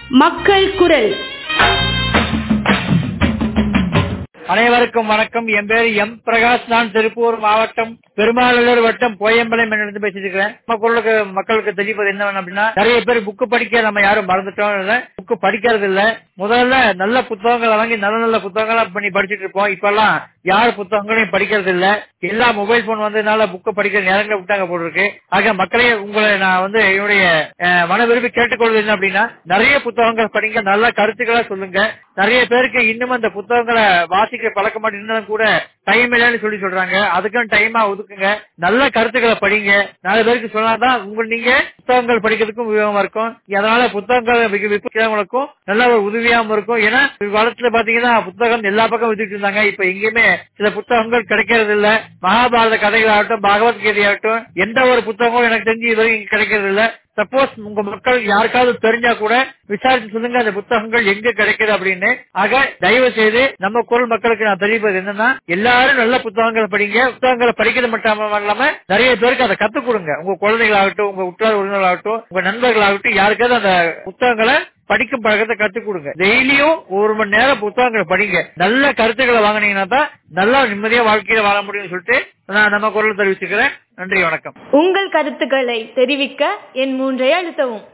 மக்கள் குரல் அனைவருக்கும் வணக்கம் என் பேரு எம் பிரகாஷ் நான் திருப்பூர் மாவட்டம் பெருமாளூர் வட்டம் கோயம்பலம் என்று பேசிட்டு இருக்கிறேன் நம்ம குரலுக்கு மக்களுக்கு தெரிவிப்பது என்ன அப்படின்னா நிறைய பேர் புக்கு படிக்க நம்ம யாரும் மறந்துட்டோம் இல்ல புக்கு படிக்கிறது இல்ல முதல்ல நல்ல புத்தகங்களை வாங்கி நல்ல நல்ல புத்தகங்களா பண்ணி படிச்சுட்டு இருப்போம் இப்ப எல்லாம் யார் புத்தகங்களையும் படிக்கிறது இல்ல எல்லா மொபைல் போன் வந்ததுனால புக்கு படிக்கிற நேரங்களை விட்டாங்க போட்டிருக்கு ஆக மக்களே உங்களை நான் வந்து என்னுடைய அஹ், மன விரும்பி கேட்டுக்கொள்வது என்ன அப்படின்னா நிறைய புத்தகங்கள் படிங்க நல்ல கருத்துக்களை சொல்லுங்க நிறைய பேருக்கு இன்னும் அந்த புத்தகங்களை வாசிக்கிற பழக்கமா இருந்தாலும் கூட டைம் இல்லைன்னு சொல்லி சொல்றாங்க அதுக்கும் டைமா ஒதுக்குங்க நல்ல கருத்துக்களை படிங்க நாலு பேருக்கு சொன்னாதான் உங்க நீங்க புத்தகங்கள் படிக்கிறதுக்கும் உபயோகமா இருக்கும் அதனால புத்தகங்கள் விக்க- விற்கிறவங்களுக்கும் நல்ல ஒரு உதவியாம இருக்கும் ஏன்னா காலத்துல பாத்தீங்கன்னா புத்தகம் எல்லா பக்கம் வித்துட்டு இருந்தாங்க இப்ப எங்கேயுமே சில புத்தகங்கள் கிடைக்கிறது இல்ல மகாபாரத கதைகளாகட்டும் பகவத்கீதையாகட்டும் எந்த ஒரு புத்தகமும் எனக்கு தெரிஞ்சு இது வரைக்கும் கிடைக்கிறது இல்ல சப்போஸ் உங்க மக்கள் யாருக்காவது தெரிஞ்சா கூட விசாரிச்சு சொல்லுங்க அந்த புத்தகங்கள் எங்க கிடைக்குது அப்படின்னு ஆக தயவு செய்து நம்ம குரல் மக்களுக்கு நான் தெரிவிப்பது என்னன்னா எல்லாரும் நல்ல புத்தகங்களை படிங்க புத்தகங்களை படிக்கிறது மட்டும் இல்லாம நிறைய பேருக்கு அதை கத்துக் கொடுங்க உங்க குழந்தைகளாகட்டும் உங்க உற்றார் உறவினர்களாகட்டும் உங்க நண்பர்களாகட்டும் யாருக்காவது அந்த புத்தகங்களை படிக்கும் பழக்கத்தை கத்துக் கொடுங்க டெய்லியும் ஒரு மணி நேரம் புத்தகங்களை படிங்க நல்ல கருத்துக்களை வாங்கினீங்கன்னா தான் நல்லா நிம்மதியா வாழ்க்கையில வாழ முடியும்னு சொல்லிட்டு நான் நம்ம குரல் தெரிவிச்சுக்கிறேன் நன்றி வணக்கம் உங்கள் கருத்துக்களை தெரிவிக்க என் மூன்றை அழுத்தவும்